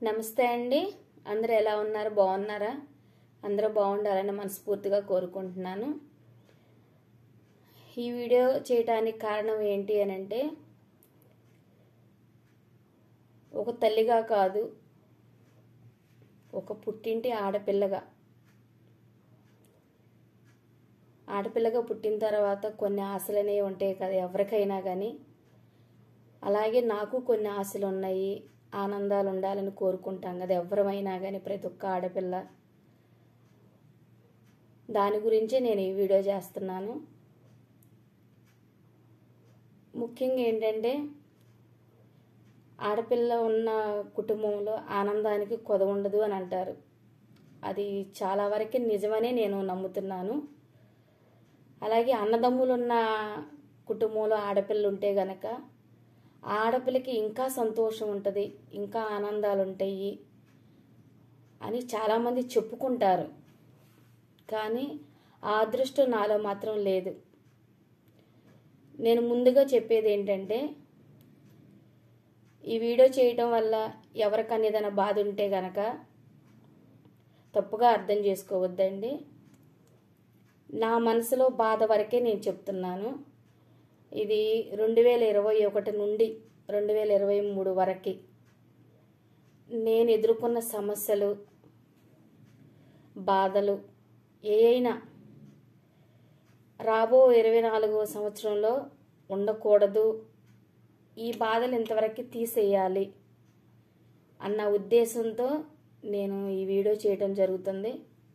నమస్తే అండి అందరూ ఎలా ఉన్నారు బాగున్నారా అందరూ బాగుండాలని మనస్ఫూర్తిగా కోరుకుంటున్నాను ఈ వీడియో చేయటానికి కారణం ఏంటి అని అంటే ఒక తల్లిగా కాదు ఒక పుట్టింటి ఆడపిల్లగా ఆడపిల్లగా పుట్టిన తర్వాత కొన్ని ఆశలు అనేవి ఉంటాయి కదా ఎవరికైనా కానీ అలాగే నాకు కొన్ని ఆశలు ఉన్నాయి ఆనందాలు ఉండాలని కోరుకుంటాం కదా ఎవరమైనా కానీ ప్రతి ఒక్క ఆడపిల్ల దాని గురించే నేను ఈ వీడియో చేస్తున్నాను ముఖ్యంగా ఏంటంటే ఆడపిల్ల ఉన్న కుటుంబంలో ఆనందానికి కొద ఉండదు అని అంటారు అది చాలా వరకు నిజమనే నేను నమ్ముతున్నాను అలాగే అన్నదమ్ములు ఉన్న కుటుంబంలో ఆడపిల్లలు ఉంటే గనక ఆ ఆడపిల్లకి ఇంకా సంతోషం ఉంటుంది ఇంకా ఆనందాలు ఉంటాయి అని చాలామంది చెప్పుకుంటారు కానీ ఆ అదృష్టం నాలో మాత్రం లేదు నేను ముందుగా చెప్పేది ఏంటంటే ఈ వీడియో చేయటం వల్ల ఎవరికన్నా ఏదైనా బాధ ఉంటే గనక తప్పుగా అర్థం చేసుకోవద్దండి నా మనసులో బాధ వరకే నేను చెప్తున్నాను ఇది రెండు వేల ఇరవై ఒకటి నుండి రెండు వేల ఇరవై మూడు వరకు నేను ఎదుర్కొన్న సమస్యలు బాధలు ఏ అయినా రాబో ఇరవై నాలుగో సంవత్సరంలో ఉండకూడదు ఈ బాధలు ఇంతవరకు తీసేయాలి అన్న ఉద్దేశంతో నేను ఈ వీడియో చేయడం జరుగుతుంది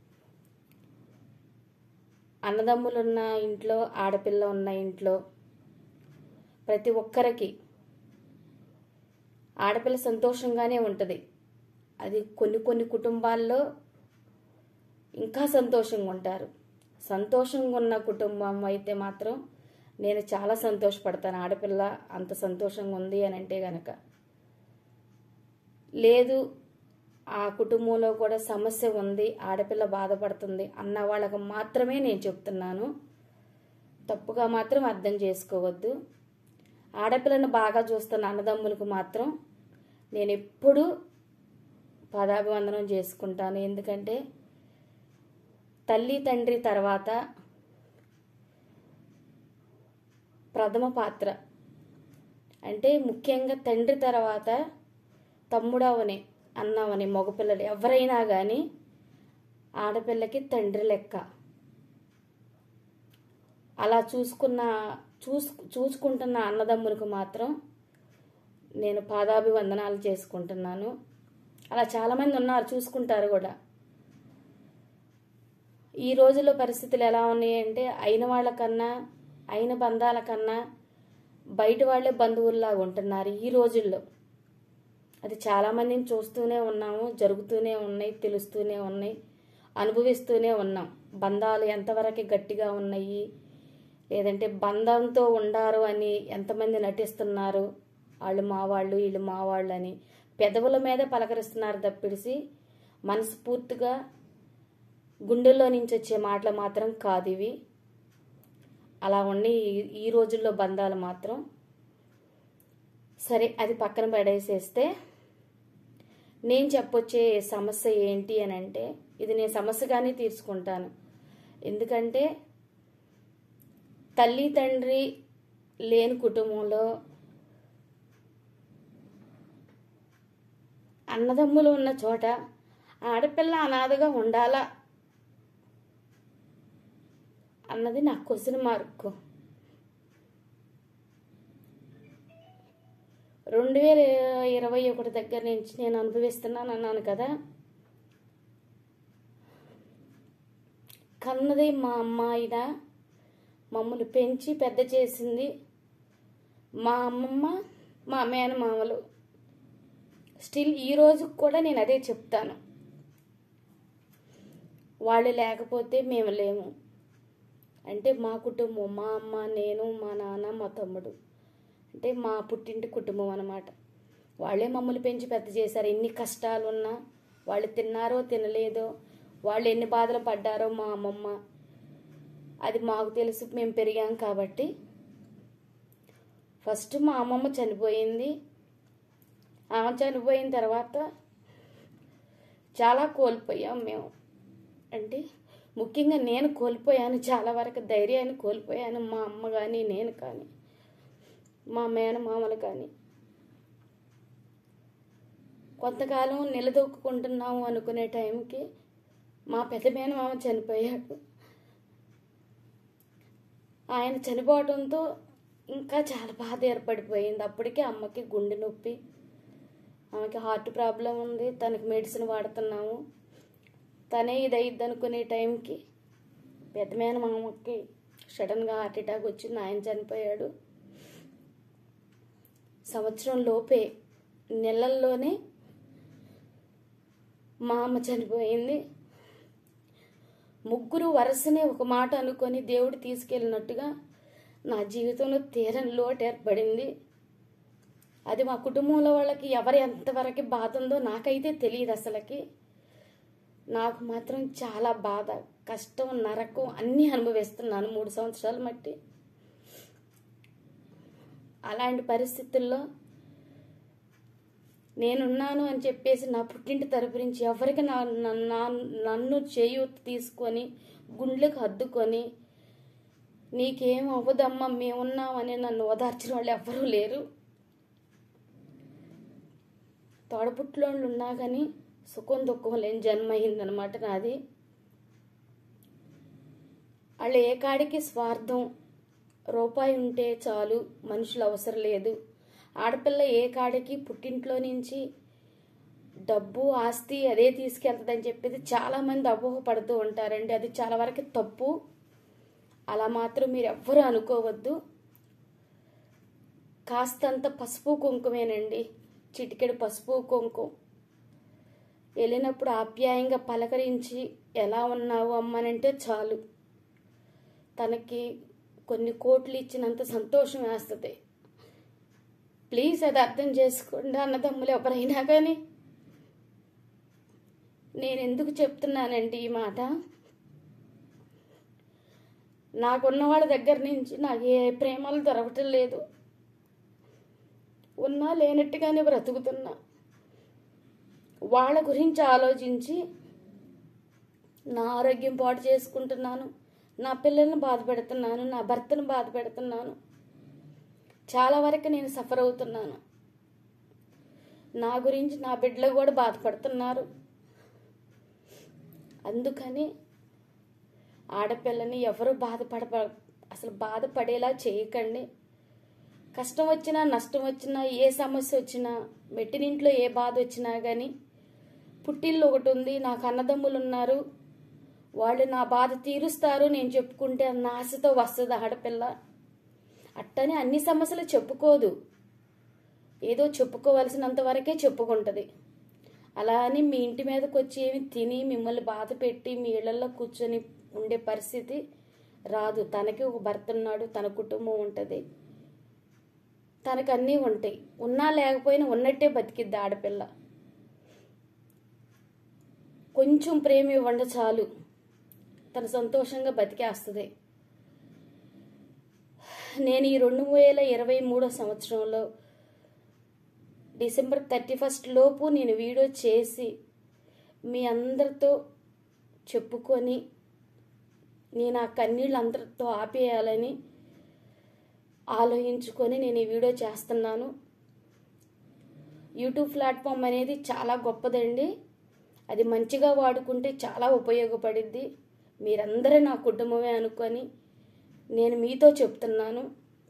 అన్నదమ్ములున్న ఇంట్లో ఆడపిల్ల ఉన్న ఇంట్లో ప్రతి ఒక్కరికి ఆడపిల్ల సంతోషంగానే ఉంటుంది అది కొన్ని కొన్ని కుటుంబాల్లో ఇంకా సంతోషంగా ఉంటారు సంతోషంగా ఉన్న కుటుంబం అయితే మాత్రం నేను చాలా సంతోషపడతాను ఆడపిల్ల అంత సంతోషంగా ఉంది అని అంటే గనక లేదు ఆ కుటుంబంలో కూడా సమస్య ఉంది ఆడపిల్ల బాధపడుతుంది అన్న వాళ్ళకి మాత్రమే నేను చెప్తున్నాను తప్పుగా మాత్రం అర్థం చేసుకోవద్దు ఆడపిల్లను బాగా చూస్తున్న అన్నదమ్ములకు మాత్రం నేను ఎప్పుడూ పదాభివందనం చేసుకుంటాను ఎందుకంటే తల్లి తండ్రి తర్వాత ప్రథమ పాత్ర అంటే ముఖ్యంగా తండ్రి తర్వాత తమ్ముడవని అన్నవని మగపిల్లలు ఎవరైనా కానీ ఆడపిల్లకి తండ్రి లెక్క అలా చూసుకున్న చూసు చూసుకుంటున్న అన్నదమ్ములకు మాత్రం నేను పాదాభివందనాలు చేసుకుంటున్నాను అలా చాలామంది ఉన్నారు చూసుకుంటారు కూడా ఈ రోజుల్లో పరిస్థితులు ఎలా ఉన్నాయంటే అయిన వాళ్ళకన్నా అయిన బంధాల కన్నా బయట వాళ్ళే బంధువుల్లాగా ఉంటున్నారు ఈ రోజుల్లో అది చాలామందిని చూస్తూనే ఉన్నాము జరుగుతూనే ఉన్నాయి తెలుస్తూనే ఉన్నాయి అనుభవిస్తూనే ఉన్నాం బంధాలు ఎంతవరకు గట్టిగా ఉన్నాయి లేదంటే బంధంతో ఉండారు అని ఎంతమంది నటిస్తున్నారు వాళ్ళు మా వాళ్ళు వీళ్ళు మా వాళ్ళు అని పెదవుల మీద పలకరిస్తున్నారు తప్పిడిసి మనస్ఫూర్తిగా గుండెల్లో నుంచి వచ్చే మాటలు మాత్రం కాదు ఇవి అలా ఉండి ఈ రోజుల్లో బంధాలు మాత్రం సరే అది పక్కన పడేసేస్తే నేను చెప్పొచ్చే సమస్య ఏంటి అని అంటే ఇది నేను సమస్యగానే తీర్చుకుంటాను ఎందుకంటే తల్లి తండ్రి లేని కుటుంబంలో అన్నదమ్ములు ఉన్న చోట ఆడపిల్ల అనాథగా ఉండాలా అన్నది నా క్వశ్చన్ మార్క్ రెండు వేల ఇరవై ఒకటి దగ్గర నుంచి నేను అనుభవిస్తున్నాను అన్నాను కదా కన్నది మా అమ్మాయిన మమ్మల్ని పెంచి పెద్ద చేసింది మా అమ్మమ్మ మా మేనమామలు స్టిల్ ఈ రోజు కూడా నేను అదే చెప్తాను వాళ్ళు లేకపోతే మేము లేము అంటే మా కుటుంబం మా అమ్మ నేను మా నాన్న మా తమ్ముడు అంటే మా పుట్టింటి కుటుంబం అనమాట వాళ్ళే మమ్మల్ని పెంచి పెద్ద చేశారు ఎన్ని కష్టాలు ఉన్నా వాళ్ళు తిన్నారో తినలేదో వాళ్ళు ఎన్ని బాధలు పడ్డారో మా అమ్మమ్మ అది మాకు తెలుసు మేము పెరిగాం కాబట్టి ఫస్ట్ మా అమ్మమ్మ చనిపోయింది ఆమె చనిపోయిన తర్వాత చాలా కోల్పోయాం మేము అంటే ముఖ్యంగా నేను కోల్పోయాను చాలా వరకు ధైర్యాన్ని కోల్పోయాను మా అమ్మ కానీ నేను కానీ మా మేనమామలు కానీ కొంతకాలం నిలదొక్కుంటున్నాము అనుకునే టైంకి మా పెద్ద మేనమామ చనిపోయాడు ఆయన చనిపోవడంతో ఇంకా చాలా బాధ ఏర్పడిపోయింది అప్పటికే అమ్మకి గుండె నొప్పి ఆమెకి హార్ట్ ప్రాబ్లం ఉంది తనకి మెడిసిన్ వాడుతున్నాము తనే ఇది అయ్యిద్ది అనుకునే టైంకి పెద్ద మేనమామకి సడన్గా హార్ట్ అటాక్ వచ్చింది ఆయన చనిపోయాడు సంవత్సరం లోపే నెలల్లోనే మా అమ్మ చనిపోయింది ముగ్గురు వరుసనే ఒక మాట అనుకొని దేవుడు తీసుకెళ్ళినట్టుగా నా జీవితంలో తీరని లోటు ఏర్పడింది అది మా కుటుంబంలో వాళ్ళకి ఎవరు ఎంతవరకు బాధ ఉందో నాకైతే తెలియదు అసలుకి నాకు మాత్రం చాలా బాధ కష్టం నరకం అన్నీ అనుభవిస్తున్నాను మూడు సంవత్సరాలు మట్టి అలాంటి పరిస్థితుల్లో నేనున్నాను అని చెప్పేసి నా పుట్టింటి తరపు నుంచి ఎవరికి నా నా- నా- నన్ను చేయూత తీసుకొని గుండెలకు హద్దుకొని నీకేం అవ్వదమ్మా మేమున్నామని నన్ను ఓదార్చిన వాళ్ళు ఎవ్వరూ లేరు తోడపుట్లోళ్ళు ఉన్నా కానీ సుఖం దుఃఖం లేని జన్మ అయిందనమాట నాది వాళ్ళు ఏ కాడికి స్వార్థం రూపాయి ఉంటే చాలు మనుషులు అవసరం లేదు ఆడపిల్ల ఏ కాడికి పుట్టింట్లో నుంచి డబ్బు ఆస్తి అదే తీసుకెళ్తుందని చెప్పేది చాలామంది అపోహపడుతూ ఉంటారండి అది చాలా వరకు తప్పు అలా మాత్రం మీరు ఎవ్వరూ అనుకోవద్దు కాస్తంత పసుపు కుంకుమేనండి చిటికెడు పసుపు కుంకుమ వెళ్ళినప్పుడు ఆప్యాయంగా పలకరించి ఎలా ఉన్నావు అమ్మనంటే చాలు తనకి కొన్ని కోట్లు ఇచ్చినంత సంతోషం వేస్తుంది ప్లీజ్ అది అర్థం చేసుకోండి అన్నదమ్ములు ఎవరైనా కానీ నేను ఎందుకు చెప్తున్నానండి ఈ మాట నాకున్న వాళ్ళ దగ్గర నుంచి నాకు ఏ ప్రేమలు దొరకటం లేదు ఉన్నా లేనట్టుగానే బ్రతుకుతున్నా వాళ్ళ గురించి ఆలోచించి నా ఆరోగ్యం పాటు చేసుకుంటున్నాను నా పిల్లల్ని బాధ పెడుతున్నాను నా భర్తను బాధ పెడుతున్నాను చాలా వరకు నేను సఫర్ అవుతున్నాను నా గురించి నా బిడ్డలు కూడా బాధపడుతున్నారు అందుకని ఆడపిల్లని ఎవరు బాధపడ అసలు బాధపడేలా చేయకండి కష్టం వచ్చినా నష్టం వచ్చినా ఏ సమస్య వచ్చినా మెట్టినింట్లో ఏ బాధ వచ్చినా కానీ పుట్టిల్లు ఒకటి ఉంది నాకు అన్నదమ్ములు ఉన్నారు వాళ్ళు నా బాధ తీరుస్తారు నేను చెప్పుకుంటే అన్న ఆశతో వస్తుంది ఆడపిల్ల అట్టని అన్ని సమస్యలు చెప్పుకోదు ఏదో చెప్పుకోవలసినంత వరకే చెప్పుకుంటుంది అలా అని మీ ఇంటి మీదకి వచ్చి ఏమి తిని మిమ్మల్ని బాధ పెట్టి మీ ఇళ్లలో కూర్చొని ఉండే పరిస్థితి రాదు తనకి ఒక భర్త ఉన్నాడు తన కుటుంబం ఉంటుంది తనకు అన్నీ ఉంటాయి ఉన్నా లేకపోయినా ఉన్నట్టే బతికిద్ది ఆడపిల్ల కొంచెం ప్రేమ ఇవ్వండి చాలు తను సంతోషంగా బతికేస్తుంది నేను ఈ రెండు వేల ఇరవై మూడో సంవత్సరంలో డిసెంబర్ థర్టీ ఫస్ట్ లోపు నేను వీడియో చేసి మీ అందరితో చెప్పుకొని నేను ఆ కన్నీళ్ళు అందరితో ఆపేయాలని ఆలోచించుకొని నేను ఈ వీడియో చేస్తున్నాను యూట్యూబ్ ప్లాట్ఫామ్ అనేది చాలా గొప్పదండి అది మంచిగా వాడుకుంటే చాలా ఉపయోగపడిద్ది మీరందరూ నా కుటుంబమే అనుకొని నేను మీతో చెప్తున్నాను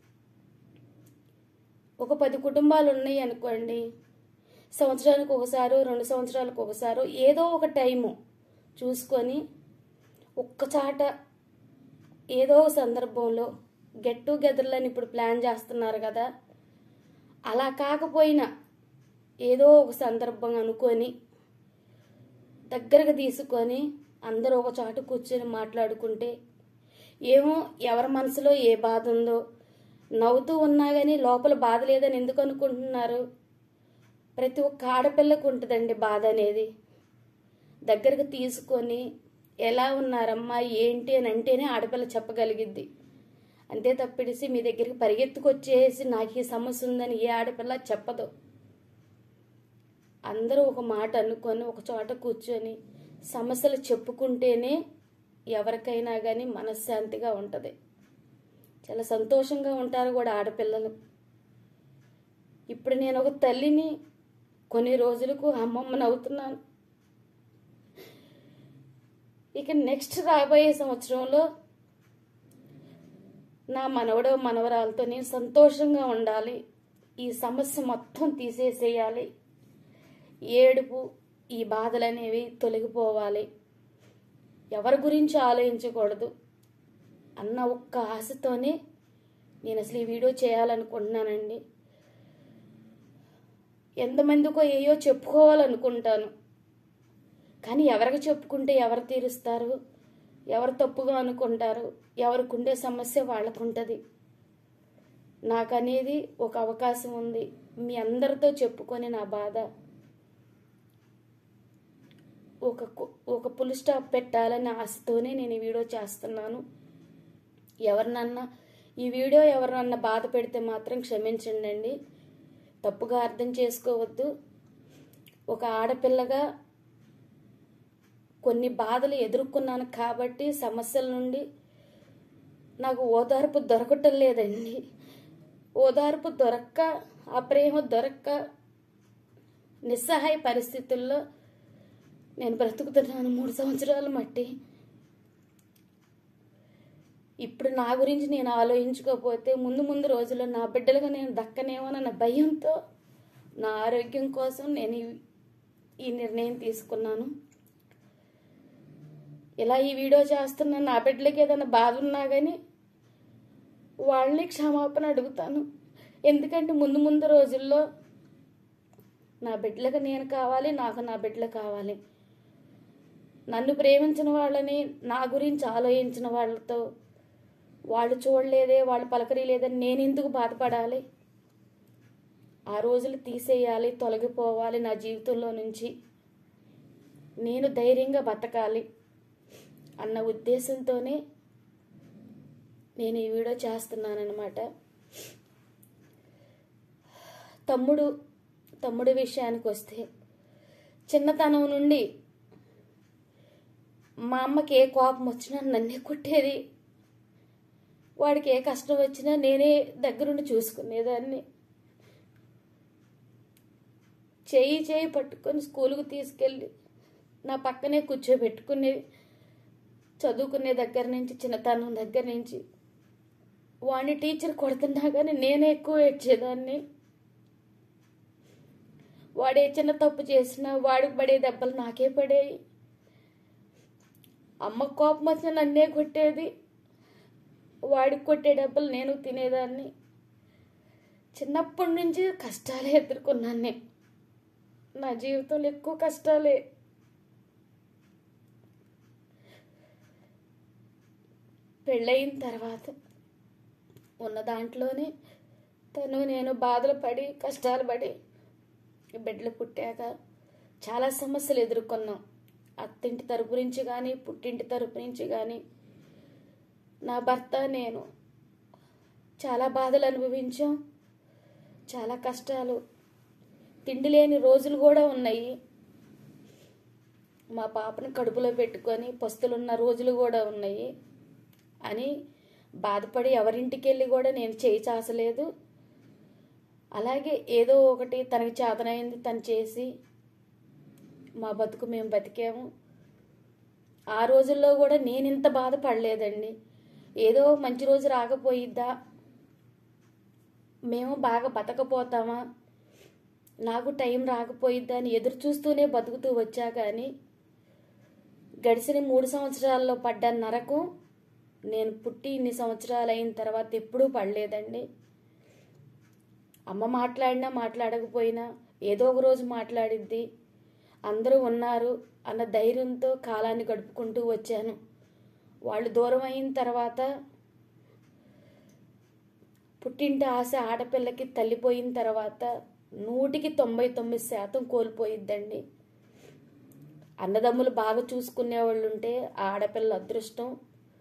ఒక పది కుటుంబాలు ఉన్నాయి అనుకోండి సంవత్సరానికి ఒకసారి రెండు సంవత్సరాలకు ఒకసారి ఏదో ఒక టైము చూసుకొని ఒక్కచాట ఏదో ఒక సందర్భంలో గెట్ టుగెదర్లని ఇప్పుడు ప్లాన్ చేస్తున్నారు కదా అలా కాకపోయినా ఏదో ఒక సందర్భం అనుకొని దగ్గరకు తీసుకొని అందరూ ఒక చాటు కూర్చొని మాట్లాడుకుంటే ఏమో ఎవరి మనసులో ఏ బాధ ఉందో నవ్వుతూ ఉన్నా కానీ లోపల బాధ లేదని ఎందుకు అనుకుంటున్నారు ప్రతి ఒక్క ఆడపిల్లకు ఉంటుందండి బాధ అనేది దగ్గరకు తీసుకొని ఎలా ఉన్నారమ్మా ఏంటి అని అంటేనే ఆడపిల్ల చెప్పగలిగిద్ది అంతే తప్పిడిసి మీ దగ్గరికి పరిగెత్తుకొచ్చేసి నాకు ఈ సమస్య ఉందని ఏ ఆడపిల్ల చెప్పదు అందరూ ఒక మాట అనుకొని ఒక చోట కూర్చొని సమస్యలు చెప్పుకుంటేనే ఎవరికైనా కానీ మనశ్శాంతిగా ఉంటుంది చాలా సంతోషంగా ఉంటారు కూడా ఆడపిల్లలు ఇప్పుడు నేను ఒక తల్లిని కొన్ని రోజులకు అమ్మమ్మని అవుతున్నాను ఇక నెక్స్ట్ రాబోయే సంవత్సరంలో నా మనవడో మనవరాలతో నేను సంతోషంగా ఉండాలి ఈ సమస్య మొత్తం తీసేసేయాలి ఏడుపు ఈ బాధలు అనేవి తొలగిపోవాలి ఎవరి గురించి ఆలోచించకూడదు అన్న ఒక్క ఆశతోనే నేను అసలు ఈ వీడియో చేయాలనుకుంటున్నానండి ఎంతమందికో ఏయో చెప్పుకోవాలనుకుంటాను కానీ ఎవరికి చెప్పుకుంటే ఎవరు తీరుస్తారు ఎవరు తప్పుగా అనుకుంటారు ఎవరికి ఉండే సమస్య వాళ్ళకు ఉంటుంది నాకు అనేది ఒక అవకాశం ఉంది మీ అందరితో చెప్పుకొని నా బాధ ఒక కు- ఒక పుల్ స్టాప్ పెట్టాలని ఆశతోనే నేను ఈ వీడియో చేస్తున్నాను ఎవరినన్నా ఈ వీడియో ఎవరినన్నా బాధ పెడితే మాత్రం క్షమించండి అండి తప్పుగా అర్థం చేసుకోవద్దు ఒక ఆడపిల్లగా కొన్ని బాధలు ఎదుర్కొన్నాను కాబట్టి సమస్యల నుండి నాకు ఓదార్పు దొరకటం లేదండి ఓదార్పు దొరక్క ఆ ప్రేమ దొరక్క నిస్సహాయ పరిస్థితుల్లో నేను బ్రతుకుతున్నాను మూడు సంవత్సరాలు మట్టి ఇప్పుడు నా గురించి నేను ఆలోచించుకోకపోతే ముందు ముందు రోజుల్లో నా బిడ్డలుగా నేను దక్కనేమోనన్న భయంతో నా ఆరోగ్యం కోసం నేను ఈ- ఈ నిర్ణయం తీసుకున్నాను ఇలా ఈ వీడియో చేస్తున్న నా బిడ్డలకి ఏదైనా బాధ ఉన్నా కానీ వాళ్ళని క్షమాపణ అడుగుతాను ఎందుకంటే ముందు ముందు రోజుల్లో నా బిడ్డలకు నేను కావాలి నాకు నా బిడ్డలు కావాలి నన్ను ప్రేమించిన వాళ్ళని నా గురించి ఆలోచించిన వాళ్ళతో వాళ్ళు చూడలేదే వాళ్ళు పలకరీలేదని నేను ఎందుకు బాధపడాలి ఆ రోజులు తీసేయాలి తొలగిపోవాలి నా జీవితంలో నుంచి నేను ధైర్యంగా బతకాలి అన్న ఉద్దేశంతోనే నేను ఈ వీడియో చేస్తున్నానన్నమాట తమ్ముడు తమ్ముడి విషయానికి వస్తే చిన్నతనం నుండి మా అమ్మకి ఏ కోపం వచ్చినా నన్నే కొట్టేది వాడికి ఏ కష్టం వచ్చినా నేనే దగ్గరుండి చూసుకునేదాన్ని చేయి చేయి పట్టుకొని స్కూల్కి తీసుకెళ్ళి నా పక్కనే కూర్చోబెట్టుకునేది చదువుకునే దగ్గర నుంచి చిన్నతనం దగ్గర నుంచి వాడిని టీచర్ కొడుతున్నా కానీ నేనే ఎక్కువ ఏడ్చేదాన్ని వాడు ఏ చిన్న తప్పు చేసినా వాడికి పడే దెబ్బలు నాకే పడేవి అమ్మ కోపం వచ్చిన నన్నే కొట్టేది వాడికి కొట్టే డబ్బులు నేను తినేదాన్ని చిన్నప్పటి నుంచి కష్టాలే ఎదుర్కొన్నాను నేను నా జీవితంలో ఎక్కువ కష్టాలే పెళ్ళయిన తర్వాత ఉన్న దాంట్లోనే తను నేను బాధలు పడి కష్టాలు పడి బిడ్డలు పుట్టాక చాలా సమస్యలు ఎదుర్కొన్నాం అత్తింటి తరపు నుంచి కానీ పుట్టింటి తరపు నుంచి కానీ నా భర్త నేను చాలా బాధలు అనుభవించాం చాలా కష్టాలు తిండి లేని రోజులు కూడా ఉన్నాయి మా పాపని కడుపులో పెట్టుకొని పస్తులున్న రోజులు కూడా ఉన్నాయి అని బాధపడి ఎవరింటికి వెళ్ళి కూడా నేను చేయి చాసలేదు అలాగే ఏదో ఒకటి తనకి చేతనైంది తను చేసి మా బతుకు మేము బతికాము ఆ రోజుల్లో కూడా నేను ఇంత బాధపడలేదండి ఏదో మంచి రోజు రాకపోయిద్దా మేము బాగా బతకపోతామా నాకు టైం రాకపోయిద్దా అని ఎదురు చూస్తూనే బతుకుతూ వచ్చా కానీ గడిచిన మూడు సంవత్సరాల్లో పడ్డ నరకం నేను పుట్టి ఇన్ని సంవత్సరాలు అయిన తర్వాత ఎప్పుడూ పడలేదండి అమ్మ మాట్లాడినా మాట్లాడకపోయినా ఏదో ఒక రోజు మాట్లాడిద్ది అందరూ ఉన్నారు అన్న ధైర్యంతో కాలాన్ని గడుపుకుంటూ వచ్చాను వాళ్ళు దూరం అయిన తర్వాత పుట్టింటి ఆశ ఆడపిల్లకి తల్లిపోయిన తర్వాత నూటికి తొంభై తొమ్మిది శాతం కోల్పోయిద్దండి అన్నదమ్ములు బాగా చూసుకునే వాళ్ళు ఉంటే ఆ ఆడపిల్ల అదృష్టం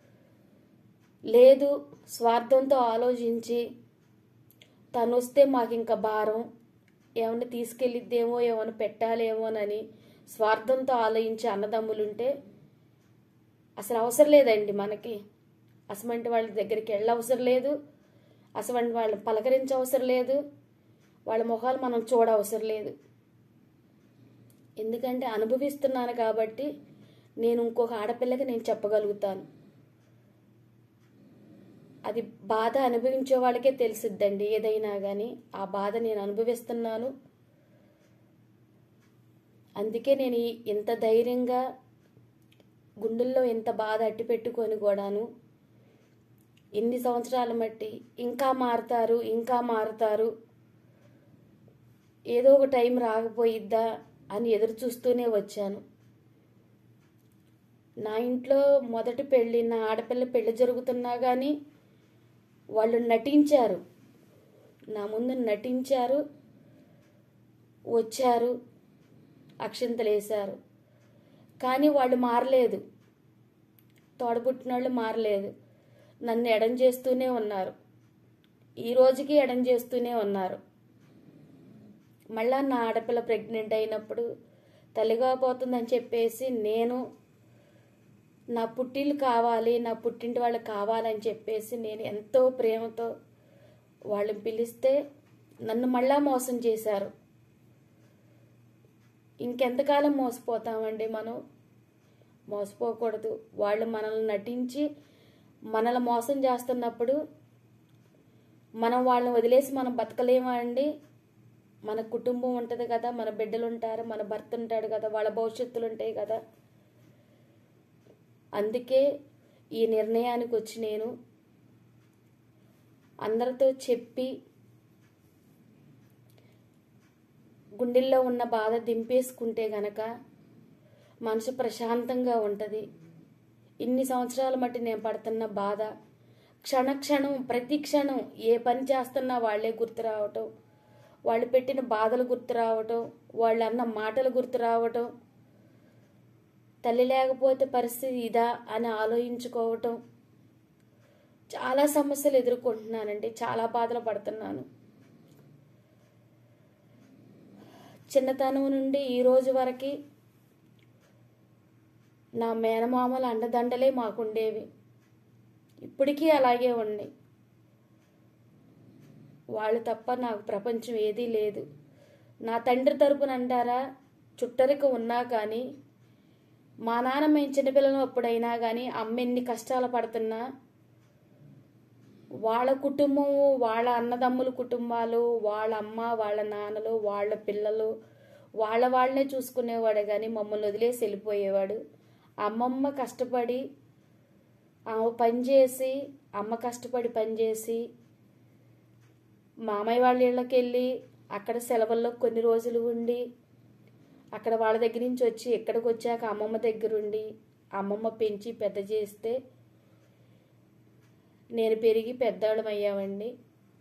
లేదు స్వార్థంతో ఆలోచించి తను వస్తే మాకు ఇంకా భారం ఏమైనా తీసుకెళ్ళిద్దేమో ఏమైనా పెట్టాలేమోనని స్వార్థంతో ఆలోచించే అన్నదమ్ములుంటే అసలు అవసరం లేదండి మనకి అసమంటి వాళ్ళ దగ్గరికి వెళ్ళ అవసరం లేదు అసమంటి వాళ్ళని పలకరించ అవసరం లేదు వాళ్ళ ముఖాలు మనం చూడ అవసరం లేదు ఎందుకంటే అనుభవిస్తున్నాను కాబట్టి నేను ఇంకొక ఆడపిల్లకి నేను చెప్పగలుగుతాను అది బాధ అనుభవించే వాళ్ళకే తెలిసిద్దండి ఏదైనా కానీ ఆ బాధ నేను అనుభవిస్తున్నాను అందుకే నేను ఈ- ఇంత ధైర్యంగా గుండెల్లో ఇంత బాధ అట్టి పెట్టుకొని కూడాను ఇన్ని సంవత్సరాలు మట్టి ఇంకా మారుతారు ఇంకా మారుతారు ఏదో ఒక టైం రాకపోయిద్దా అని ఎదురు చూస్తూనే వచ్చాను నా ఇంట్లో మొదటి పెళ్ళి నా ఆడపిల్ల పెళ్లి జరుగుతున్నా కానీ వాళ్ళు నటించారు నా ముందు నటించారు వచ్చారు అక్షింతలు వేశారు కానీ వాళ్ళు మారలేదు తోడబుట్టిన వాళ్ళు మారలేదు నన్ను ఎడం చేస్తూనే ఉన్నారు ఈ రోజుకి ఎడం చేస్తూనే ఉన్నారు మళ్ళా నా ఆడపిల్ల ప్రెగ్నెంట్ అయినప్పుడు తల్లిగా పోతుందని చెప్పేసి నేను నా పుట్టిల్లు కావాలి నా పుట్టింటి వాళ్ళు కావాలని చెప్పేసి నేను ఎంతో ప్రేమతో వాళ్ళని పిలిస్తే నన్ను మళ్ళా మోసం చేశారు ఇంకెంతకాలం మోసపోతామండి మనం మోసపోకూడదు వాళ్ళు మనల్ని నటించి మనల్ని మోసం చేస్తున్నప్పుడు మనం వాళ్ళని వదిలేసి మనం బతకలేమా అండి మన కుటుంబం ఉంటుంది కదా మన బిడ్డలు ఉంటారు మన భర్త ఉంటాడు కదా వాళ్ళ భవిష్యత్తులు ఉంటాయి కదా అందుకే ఈ నిర్ణయానికి వచ్చి నేను అందరితో చెప్పి గుండెల్లో ఉన్న బాధ దింపేసుకుంటే గనక మనసు ప్రశాంతంగా ఉంటుంది ఇన్ని సంవత్సరాల మట్టి నేను పడుతున్న బాధ క్షణక్షణం ప్రతి క్షణం ఏ పని చేస్తున్నా వాళ్ళే గుర్తు రావటం వాళ్ళు పెట్టిన బాధలు గుర్తు రావటం వాళ్ళు అన్న మాటలు గుర్తు రావటం తల్లి లేకపోతే పరిస్థితి ఇదా అని ఆలోచించుకోవటం చాలా సమస్యలు ఎదుర్కొంటున్నానండి చాలా బాధలు పడుతున్నాను చిన్నతనం నుండి ఈ రోజు వరకు నా మేనమామల అండదండలే మాకుండేవి ఇప్పటికీ అలాగే ఉన్నాయి వాళ్ళు తప్ప నాకు ప్రపంచం ఏదీ లేదు నా తండ్రి తరపున అంటారా చుట్టరిక ఉన్నా కానీ మా నాన్న మేము చిన్నపిల్లలు అప్పుడైనా కానీ అమ్మ ఎన్ని కష్టాలు పడుతున్నా వాళ్ళ కుటుంబము వాళ్ళ అన్నదమ్ముల కుటుంబాలు వాళ్ళ అమ్మ వాళ్ళ నాన్నలు వాళ్ళ పిల్లలు వాళ్ళ వాళ్ళనే చూసుకునేవాడే కానీ మమ్మల్ని వదిలేసి వెళ్ళిపోయేవాడు అమ్మమ్మ కష్టపడి ఆమె పని చేసి అమ్మ కష్టపడి పని చేసి మామయ్య వాళ్ళ ఇళ్ళకి వెళ్ళి అక్కడ సెలవుల్లో కొన్ని రోజులు ఉండి అక్కడ వాళ్ళ దగ్గర నుంచి వచ్చి ఇక్కడికి వచ్చాక అమ్మమ్మ దగ్గర ఉండి అమ్మమ్మ పెంచి పెద్ద చేస్తే నేను పెరిగి పెద్దవాళ్ళం అయ్యామండి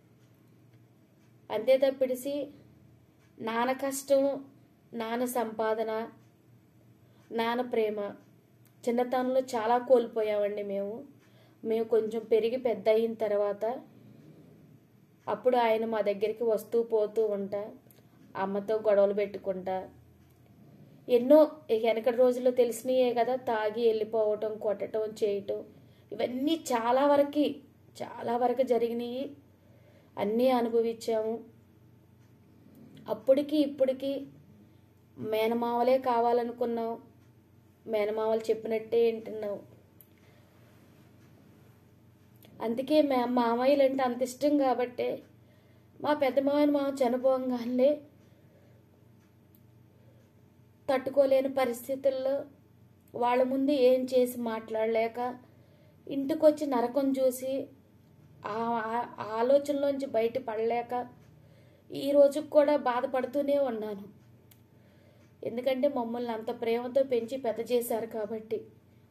అంతే తప్పిడిసి నాన్న కష్టం నాన్న సంపాదన నాన్న ప్రేమ చిన్నతనంలో చాలా కోల్పోయామండి మేము మేము కొంచెం పెరిగి పెద్ద అయిన తర్వాత అప్పుడు ఆయన మా దగ్గరికి వస్తూ పోతూ ఉంటా అమ్మతో గొడవలు పెట్టుకుంటా ఎన్నో ఇక వెనకటి రోజుల్లో తెలిసినయే కదా తాగి వెళ్ళిపోవటం కొట్టడం చేయటం ఇవన్నీ చాలా వరకు చాలా వరకు జరిగినాయి అన్నీ అనుభవించాము అప్పటికి ఇప్పటికి మేనమావలే కావాలనుకున్నాం మేనమావలు చెప్పినట్టే వింటున్నాం అందుకే మా మామయ్యలు అంటే అంత ఇష్టం కాబట్టే మా పెద్ద మామయ్య మామ చనిపోగానే తట్టుకోలేని పరిస్థితుల్లో వాళ్ళ ముందు ఏం చేసి మాట్లాడలేక ఇంటికొచ్చి నరకం చూసి ఆ ఆ- ఆ ఆలోచనలోంచి బయట పడలేక ఈ రోజుకి కూడా బాధపడుతూనే ఉన్నాను ఎందుకంటే మమ్మల్ని అంత ప్రేమతో పెంచి పెద్ద చేశారు కాబట్టి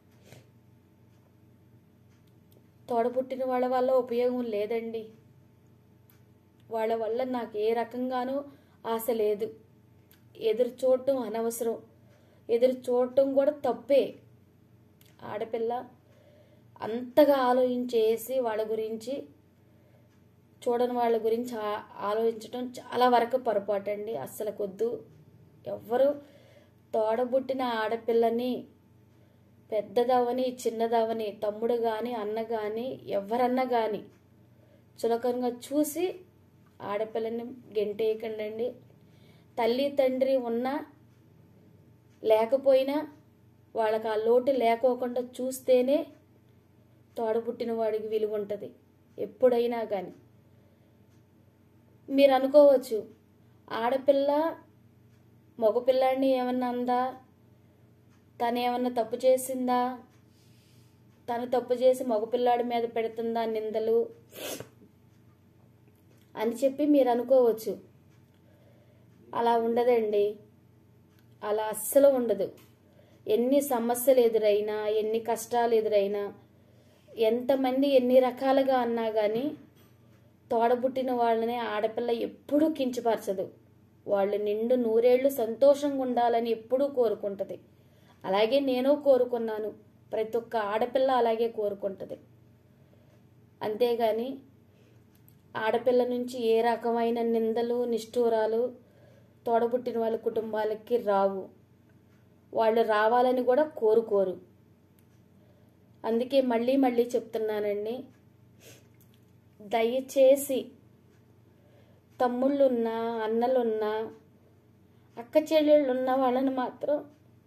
తోడపుట్టిన వాళ్ళ వల్ల ఉపయోగం లేదండి వాళ్ళ వల్ల నాకు ఏ రకంగానూ ఆశ లేదు ఎదురు చూడటం అనవసరం ఎదురు చూడటం కూడా తప్పే ఆడపిల్ల అంతగా ఆలోచించేసి వాళ్ళ గురించి చూడని వాళ్ళ గురించి ఆ- ఆలోచించడం చాలా వరకు పొరపాటు అండి అస్సలు కొద్దు ఎవ్వరు తోడబుట్టిన ఆడపిల్లని పెద్దదవని చిన్నదవని తమ్ముడు కానీ అన్న కానీ ఎవరన్నా కానీ చులకనగా చూసి ఆడపిల్లని గెంటేయకండి తల్లి తండ్రి ఉన్నా లేకపోయినా వాళ్ళకి ఆ లోటు లేకోకుండా చూస్తేనే తోడబుట్టిన వాడికి విలువ ఉంటుంది ఎప్పుడైనా కానీ మీరు అనుకోవచ్చు ఆడపిల్ల మగపిల్లాడిని ఏమన్నా అందా తను ఏమన్నా తప్పు చేసిందా తను తప్పు చేసి మగపిల్లాడి మీద పెడుతుందా నిందలు అని చెప్పి మీరు అనుకోవచ్చు అలా ఉండదండి అలా అస్సలు ఉండదు ఎన్ని సమస్యలు ఎదురైనా ఎన్ని కష్టాలు ఎదురైనా ఎంతమంది ఎన్ని రకాలుగా అన్నా కానీ తోడబుట్టిన వాళ్ళని ఆడపిల్ల ఎప్పుడూ కించపరచదు వాళ్ళు నిండు నూరేళ్లు సంతోషంగా ఉండాలని ఎప్పుడూ కోరుకుంటుంది అలాగే నేను కోరుకున్నాను ప్రతి ఒక్క ఆడపిల్ల అలాగే కోరుకుంటుంది అంతేగాని ఆడపిల్ల నుంచి ఏ రకమైన నిందలు నిష్ఠూరాలు తోడబుట్టిన వాళ్ళ కుటుంబాలకి రావు వాళ్ళు రావాలని కూడా కోరుకోరు అందుకే మళ్ళీ మళ్ళీ చెప్తున్నానండి దయచేసి తమ్ముళ్ళున్నా అన్నలున్నా అక్క చెల్లెళ్ళు ఉన్న వాళ్ళని మాత్రం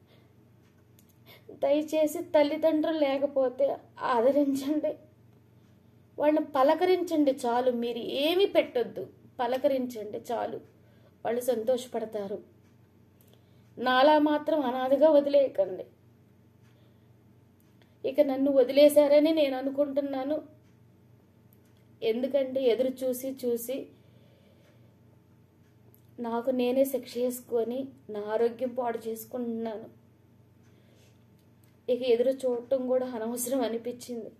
దయచేసి తల్లిదండ్రులు లేకపోతే ఆదరించండి వాళ్ళని పలకరించండి చాలు మీరు ఏమి పెట్టొద్దు పలకరించండి చాలు వాళ్ళు సంతోషపడతారు నాలా మాత్రం అనాథగా వదిలేయకండి ఇక నన్ను వదిలేశారని నేను అనుకుంటున్నాను ఎందుకంటే ఎదురు చూసి చూసి నాకు నేనే శిక్ష చేసుకొని నా ఆరోగ్యం పాడు చేసుకుంటున్నాను ఇక ఎదురు చూడటం కూడా అనవసరం అనిపించింది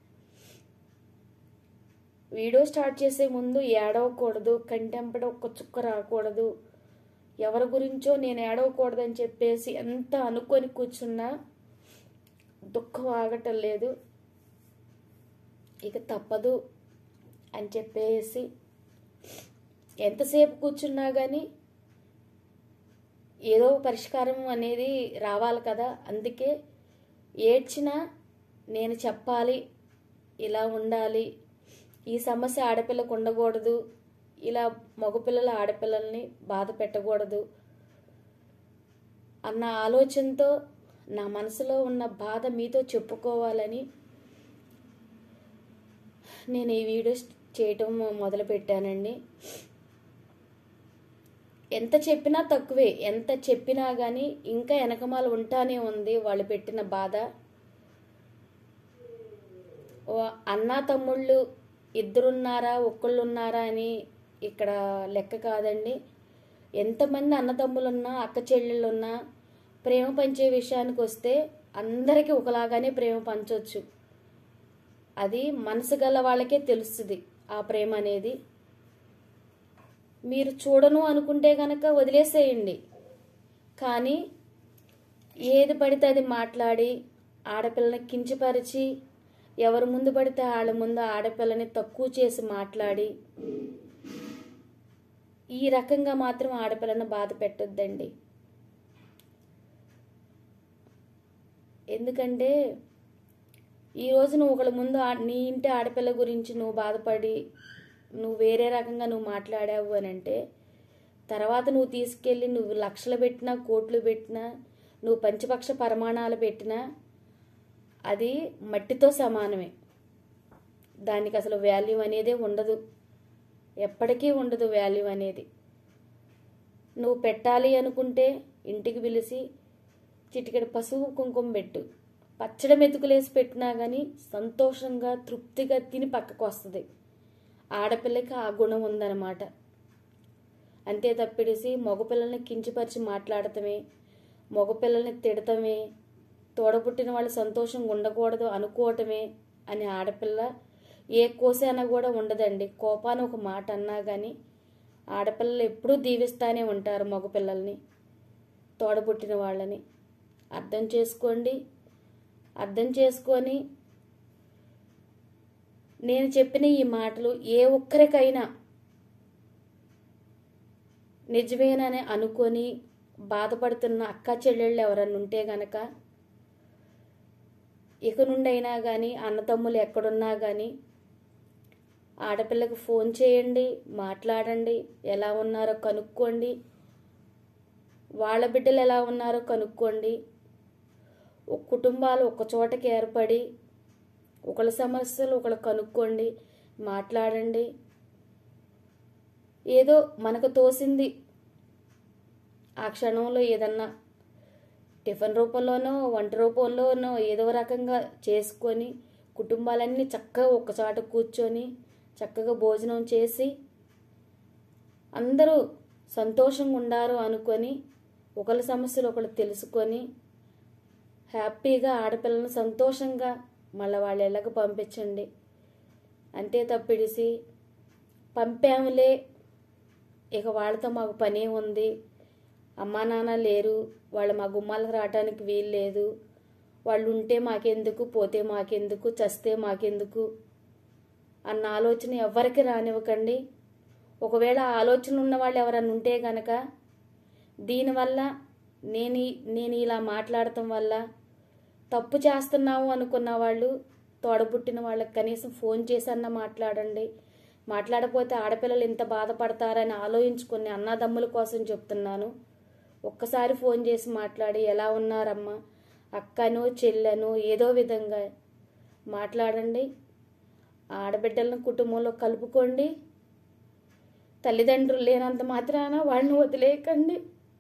వీడియో స్టార్ట్ చేసే ముందు ఏడవకూడదు కంటెంపడ ఒక్క చుక్క రాకూడదు ఎవరి గురించో నేను ఏడవకూడదని చెప్పేసి ఎంత అనుకొని కూర్చున్నా దుఃఖం ఆగటం లేదు ఇక తప్పదు అని చెప్పేసి ఎంతసేపు కూర్చున్నా కానీ ఏదో పరిష్కారం అనేది రావాలి కదా అందుకే ఏడ్చినా నేను చెప్పాలి ఇలా ఉండాలి ఈ సమస్య ఆడపిల్లకు ఉండకూడదు ఇలా మగపిల్లల ఆడపిల్లల్ని బాధ పెట్టకూడదు అన్న ఆలోచనతో నా మనసులో ఉన్న బాధ మీతో చెప్పుకోవాలని నేను ఈ వీడియో చేయటం మొదలు పెట్టానండి ఎంత చెప్పినా తక్కువే ఎంత చెప్పినా కానీ ఇంకా వెనకమాల ఉంటానే ఉంది వాళ్ళు పెట్టిన బాధ ఓ అన్న తమ్ముళ్ళు ఇద్దరున్నారా ఒక్కళ్ళున్నారా అని ఇక్కడ లెక్క కాదండి ఎంతమంది అన్నదమ్ములున్నా అక్క చెల్లెళ్ళున్నా ప్రేమ పంచే విషయానికి వస్తే అందరికీ ఒకలాగానే ప్రేమ పంచవచ్చు అది మనసు గల వాళ్ళకే తెలుస్తుంది ఆ ప్రేమ అనేది మీరు చూడను అనుకుంటే కనుక వదిలేసేయండి కానీ ఏది పడితే అది మాట్లాడి ఆడపిల్లని కించపరిచి ఎవరు ముందు పడితే వాళ్ళ ముందు ఆడపిల్లని తక్కువ చేసి మాట్లాడి ఈ రకంగా మాత్రం ఆడపిల్లని బాధ పెట్టొద్దండి ఎందుకంటే ఈరోజు నువ్వు ఒకళ్ళ ముందు ఆ- నీ ఇంటి ఆడపిల్ల గురించి నువ్వు బాధపడి నువ్వు వేరే రకంగా నువ్వు మాట్లాడావు అని అంటే తర్వాత నువ్వు తీసుకెళ్ళి నువ్వు లక్షలు పెట్టినా కోట్లు పెట్టినా నువ్వు పంచపక్ష పరిమాణాలు పెట్టినా అది మట్టితో సమానమే దానికి అసలు వాల్యూ అనేదే ఉండదు ఎప్పటికీ ఉండదు వాల్యూ అనేది నువ్వు పెట్టాలి అనుకుంటే ఇంటికి పిలిచి చిటికెడు పసుపు కుంకుమ పెట్టు పచ్చడి మెతుకులేసి పెట్టినా కానీ సంతోషంగా తృప్తిగా తిని పక్కకు వస్తుంది ఆడపిల్లకి ఆ గుణం ఉందన్నమాట అంతే తప్పిడిసి మగపిల్లల్ని కించపరిచి మాట్లాడటమే మగపిల్లల్ని తిడటమే తోడబుట్టిన వాళ్ళు సంతోషంగా ఉండకూడదు అనుకోవటమే అని ఆడపిల్ల ఏ కోసైనా కూడా ఉండదండి కోపాన్ని ఒక మాట అన్నా కానీ ఆడపిల్లలు ఎప్పుడూ దీవిస్తానే ఉంటారు మగపిల్లల్ని తోడబుట్టిన వాళ్ళని అర్థం చేసుకోండి అర్థం చేసుకొని నేను చెప్పిన ఈ మాటలు ఏ ఒక్కరికైనా నిజమేనని అనుకొని బాధపడుతున్న అక్క చెల్లెళ్ళు ఎవరన్నా ఉంటే గనక ఇక నుండి అయినా కానీ అన్నతమ్ములు ఎక్కడున్నా కానీ ఆడపిల్లకి ఫోన్ చేయండి మాట్లాడండి ఎలా ఉన్నారో కనుక్కోండి వాళ్ళ బిడ్డలు ఎలా ఉన్నారో కనుక్కోండి ఒక కుటుంబాలు ఒక చోటకి ఏర్పడి ఒకళ్ళ సమస్యలు ఒకళ్ళు కనుక్కోండి మాట్లాడండి ఏదో మనకు తోసింది ఆ క్షణంలో ఏదన్నా టిఫిన్ రూపంలోనో వంట రూపంలోనో ఏదో రకంగా చేసుకొని కుటుంబాలన్నీ చక్కగా ఒక్కచోట కూర్చొని చక్కగా భోజనం చేసి అందరూ సంతోషంగా ఉండారు అనుకొని ఒకళ్ళ సమస్యలు ఒకళ్ళు తెలుసుకొని హ్యాపీగా ఆడపిల్లలను సంతోషంగా మళ్ళీ వాళ్ళ ఇళ్ళకి పంపించండి అంతే తప్పిడిసి పంపాములే ఇక వాళ్ళతో మాకు పనే ఉంది అమ్మా నాన్న లేరు వాళ్ళు మా గుమ్మాలకు రావడానికి వీలు లేదు వాళ్ళు ఉంటే మాకెందుకు పోతే మాకెందుకు చస్తే మాకెందుకు అన్న ఆలోచన ఎవరికి రానివ్వకండి ఒకవేళ ఆ ఆలోచన ఉన్న వాళ్ళు ఎవరన్నా ఉంటే గనక దీనివల్ల నేను ఈ- నేను ఇలా మాట్లాడటం వల్ల తప్పు చేస్తున్నావు అనుకున్న వాళ్ళు తోడబుట్టిన వాళ్ళకి కనీసం ఫోన్ చేసి అన్న మాట్లాడండి మాట్లాడకపోతే ఆడపిల్లలు ఇంత బాధపడతారని ఆలోచించుకుని అన్నదమ్ముల కోసం చెప్తున్నాను ఒక్కసారి ఫోన్ చేసి మాట్లాడి ఎలా ఉన్నారమ్మా అక్కను చెల్లెను ఏదో విధంగా మాట్లాడండి ఆడబిడ్డలను కుటుంబంలో కలుపుకోండి తల్లిదండ్రులు లేనంత మాత్రాన వాళ్ళని వదిలేయకండి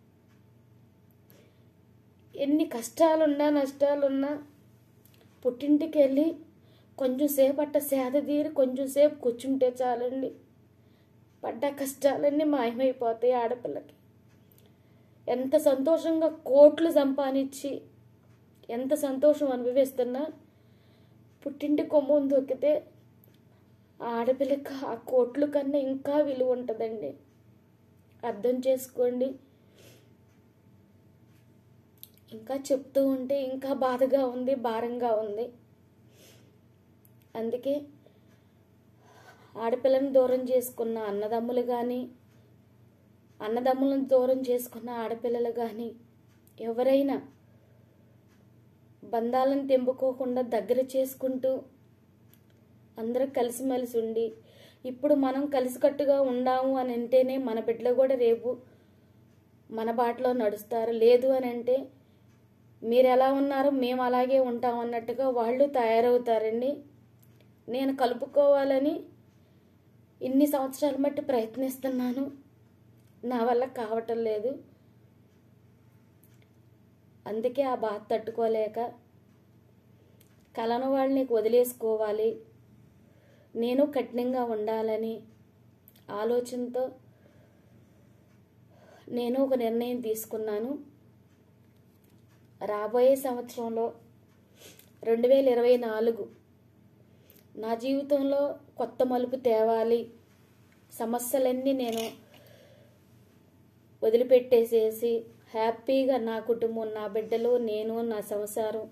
ఎన్ని కష్టాలున్నా నష్టాలున్నా పుట్టింటికి వెళ్ళి కొంచెం సేపు అట్ట సేద తీరి కొంచెం సేపు కూర్చుంటే చాలండి పడ్డ కష్టాలన్నీ మాయమైపోతాయి ఆడపిల్లకి ఎంత సంతోషంగా కోట్లు సంపాదించి ఎంత సంతోషం అనుభవిస్తున్నా పుట్టింటి కొమ్మును దొక్కితే ఆ ఆడపిల్లకి ఆ కోట్లు కన్నా ఇంకా విలువ ఉంటుందండి అర్థం చేసుకోండి ఇంకా చెప్తూ ఉంటే ఇంకా బాధగా ఉంది భారంగా ఉంది అందుకే ఆడపిల్లని దూరం చేసుకున్న అన్నదమ్ములు కానీ అన్నదమ్ములను దూరం చేసుకున్న ఆడపిల్లలు కానీ ఎవరైనా బంధాలను తెంపుకోకుండా దగ్గర చేసుకుంటూ అందరూ కలిసిమెలిసి ఉండి ఇప్పుడు మనం కలిసికట్టుగా ఉండాము అని అంటేనే మన బిడ్డలు కూడా రేపు మన బాటలో నడుస్తారు లేదు అని అంటే మీరు ఎలా ఉన్నారో మేము అలాగే ఉంటాం అన్నట్టుగా వాళ్ళు తయారవుతారండి నేను కలుపుకోవాలని ఇన్ని సంవత్సరాల మట్టి ప్రయత్నిస్తున్నాను నా వల్ల కావటం లేదు అందుకే ఆ బాధ తట్టుకోలేక కలను వాళ్ళని వదిలేసుకోవాలి నేను కఠినంగా ఉండాలని ఆలోచనతో నేను ఒక నిర్ణయం తీసుకున్నాను రాబోయే సంవత్సరంలో రెండు వేల ఇరవై నాలుగు నా జీవితంలో కొత్త మలుపు తేవాలి సమస్యలన్నీ నేను వదిలిపెట్టేసేసి హ్యాపీగా నా కుటుంబం నా బిడ్డలు నేను నా సంసారం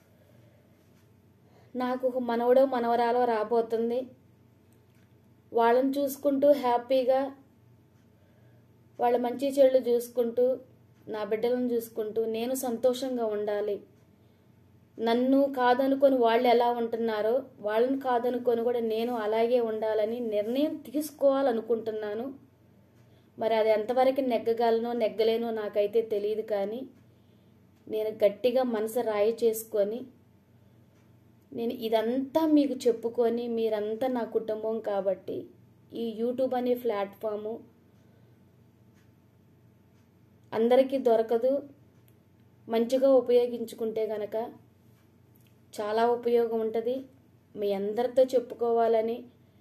నాకు ఒక మనవడో మనవరాలో రాబోతుంది వాళ్ళని చూసుకుంటూ హ్యాపీగా వాళ్ళ మంచి చెడులు చూసుకుంటూ నా బిడ్డలను చూసుకుంటూ నేను సంతోషంగా ఉండాలి నన్ను కాదనుకొని వాళ్ళు ఎలా ఉంటున్నారో వాళ్ళని కాదనుకొని కూడా నేను అలాగే ఉండాలని నిర్ణయం తీసుకోవాలనుకుంటున్నాను మరి అది ఎంతవరకు నెగ్గగలనో నెగ్గలేనో నాకైతే తెలియదు కానీ నేను గట్టిగా మనసు రాయి చేసుకొని నేను ఇదంతా మీకు చెప్పుకొని మీరంతా నా కుటుంబం కాబట్టి ఈ యూట్యూబ్ అనే ప్లాట్ఫాము అందరికీ దొరకదు మంచిగా ఉపయోగించుకుంటే గనక చాలా ఉపయోగం ఉంటుంది మీ అందరితో చెప్పుకోవాలని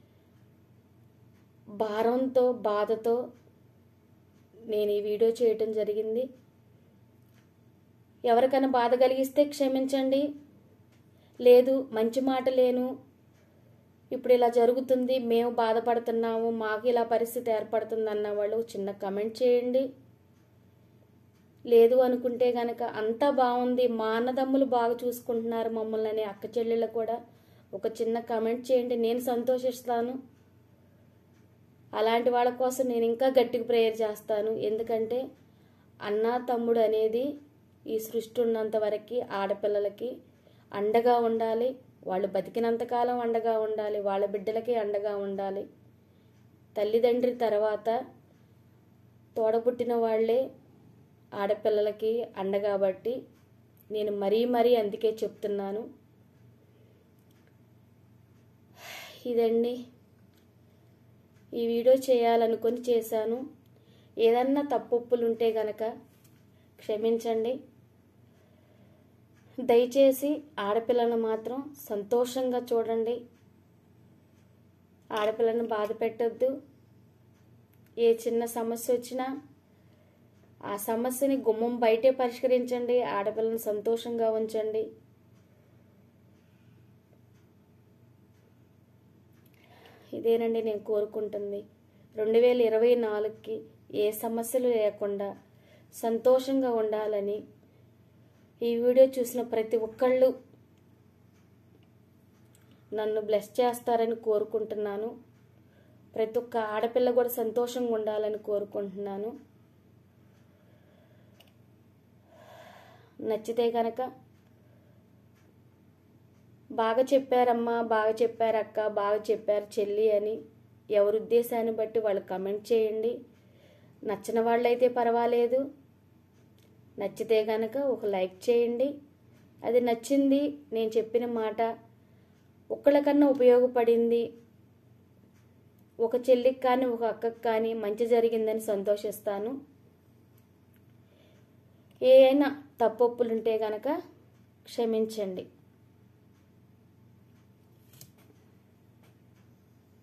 భారంతో బాధతో నేను ఈ వీడియో చేయటం జరిగింది ఎవరికైనా బాధ కలిగిస్తే క్షమించండి లేదు మంచి మాట లేను ఇప్పుడు ఇలా జరుగుతుంది మేము బాధపడుతున్నాము మాకు ఇలా పరిస్థితి ఏర్పడుతుంది అన్న వాళ్ళు చిన్న కమెంట్ చేయండి లేదు అనుకుంటే గనక అంతా బాగుంది మా అన్నదమ్ములు బాగా చూసుకుంటున్నారు మమ్మల్ని అనే అక్క చెల్లెళ్ళు కూడా ఒక చిన్న కామెంట్ చేయండి నేను సంతోషిస్తాను అలాంటి వాళ్ళ కోసం నేను ఇంకా గట్టిగా ప్రేయర్ చేస్తాను ఎందుకంటే అన్న తమ్ముడు అనేది ఈ సృష్టి ఉన్నంత వరకు ఆడపిల్లలకి అండగా ఉండాలి వాళ్ళు బతికినంతకాలం అండగా ఉండాలి వాళ్ళ బిడ్డలకి అండగా ఉండాలి తల్లిదండ్రి తర్వాత తోడబుట్టిన వాళ్ళే ఆడపిల్లలకి అండ కాబట్టి నేను మరీ మరీ అందుకే చెప్తున్నాను ఇదండి ఈ వీడియో చేయాలనుకొని చేశాను ఏదన్నా తప్పులు ఉంటే గనక క్షమించండి దయచేసి ఆడపిల్లను మాత్రం సంతోషంగా చూడండి ఆడపిల్లను బాధ పెట్టద్దు ఏ చిన్న సమస్య వచ్చినా ఆ సమస్యని గుమ్మం బయటే పరిష్కరించండి ఆడపిల్లను సంతోషంగా ఉంచండి ఇదేనండి నేను కోరుకుంటుంది రెండు వేల ఇరవై నాలుగుకి ఏ సమస్యలు లేకుండా సంతోషంగా ఉండాలని ఈ వీడియో చూసిన ప్రతి ఒక్కళ్ళు నన్ను బ్లెస్ చేస్తారని కోరుకుంటున్నాను ప్రతి ఒక్క ఆడపిల్ల కూడా సంతోషంగా ఉండాలని కోరుకుంటున్నాను నచ్చితే కనుక బాగా చెప్పారమ్మా బాగా చెప్పారు అక్క బాగా చెప్పారు చెల్లి అని ఎవరి ఉద్దేశాన్ని బట్టి వాళ్ళు కమెంట్ చేయండి నచ్చిన వాళ్ళైతే పర్వాలేదు నచ్చితే కనుక ఒక లైక్ చేయండి అది నచ్చింది నేను చెప్పిన మాట ఒక్కళ్ళకన్నా ఉపయోగపడింది ఒక చెల్లికి కానీ ఒక అక్కకి కానీ మంచి జరిగిందని సంతోషిస్తాను ఏ అయినా తప్పొప్పులుంటే కనుక క్షమించండి